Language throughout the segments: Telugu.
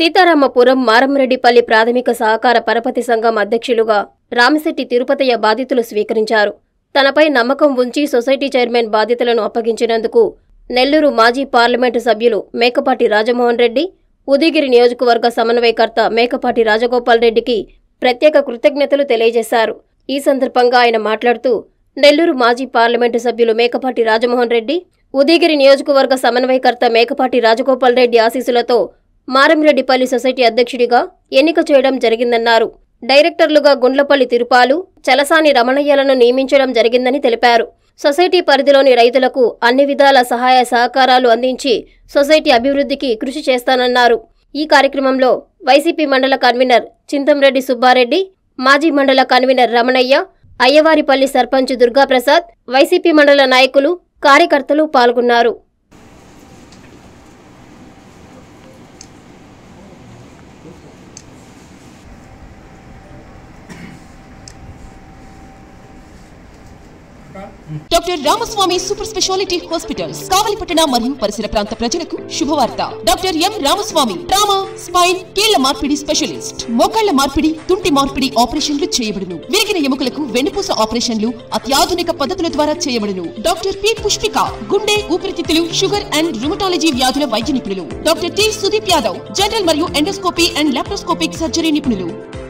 సీతారామపురం మారంరెడ్డిపల్లి ప్రాథమిక సహకార పరపతి సంఘం అధ్యక్షులుగా రామిశెట్టి తిరుపతయ్య బాధ్యతలు స్వీకరించారు తనపై నమ్మకం ఉంచి సొసైటీ చైర్మన్ బాధ్యతలను అప్పగించినందుకు నెల్లూరు మాజీ పార్లమెంటు సభ్యులు మేకపాటి రాజమోహన్ రెడ్డి ఉదయగిరి నియోజకవర్గ సమన్వయకర్త మేకపాటి రాజగోపాల్ రెడ్డికి ప్రత్యేక కృతజ్ఞతలు తెలియజేశారు ఈ సందర్భంగా ఆయన మాట్లాడుతూ నెల్లూరు మాజీ పార్లమెంటు సభ్యులు మేకపాటి రాజమోహన్ రెడ్డి ఉదయగిరి నియోజకవర్గ సమన్వయకర్త మేకపాటి రాజగోపాల్ రెడ్డి ఆశీస్సులతో మారంరెడ్డిపల్లి సొసైటీ అధ్యక్షుడిగా ఎన్నిక చేయడం జరిగిందన్నారు డైరెక్టర్లుగా గుండ్లపల్లి తిరుపాలు చలసాని రమణయ్యలను నియమించడం జరిగిందని తెలిపారు సొసైటీ పరిధిలోని రైతులకు అన్ని విధాల సహాయ సహకారాలు అందించి సొసైటీ అభివృద్ధికి కృషి చేస్తానన్నారు ఈ కార్యక్రమంలో వైసీపీ మండల కన్వీనర్ చింతంరెడ్డి సుబ్బారెడ్డి మాజీ మండల కన్వీనర్ రమణయ్య అయ్యవారిపల్లి సర్పంచ్ దుర్గాప్రసాద్ వైసీపీ మండల నాయకులు కార్యకర్తలు పాల్గొన్నారు doctor Ramaswamy super speciality hospitals కావలిపట్టణ మరియు పరిసర ప్రాంత ప్రజలకు శుభవార్త doctor M Ramaswamy trauma spine కీళ్ల మార్పిడి స్పెషలిస్ట్ మోకాళ్ల మార్పిడి తుంటి మార్పిడి ఆపరేషన్లు చేయబడును విరిగిన ఎముకలకు వెన్నుపూస ఆపరేషన్లు అత్యాధునిక పద్ధతుల ద్వారా చేయబడును డాక్టర్ పి పుష్పిక గుండె ఊపిరితిత్తులు షుగర్ అండ్ రుమటాలజీ వ్యాధుల వైద్య నిపుణులు doctor T Sudeep Yadav general మరియు ఎండోస్కోపీ అండ్ లాప్రోస్కోపిక్ సర్జరీ నిపుణులు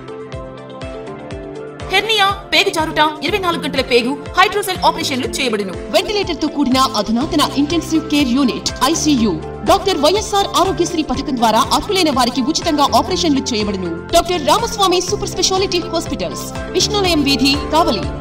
హెర్నియా పేగు జారుట ఇరవై నాలుగు గంటల పేగు హైడ్రోసెల్ ఆపరేషన్లు చేయబడును వెంటిలేటర్ తో కూడిన అధునాతన intensive care unit ICU doctor YSR Aarogyasri పథకం ద్వారా అర్హులైన వారికి ఉచితంగా ఆపరేషన్లు చేయబడును doctor Ramaswamy super speciality hospitals Vishnulayam వీధి కావలి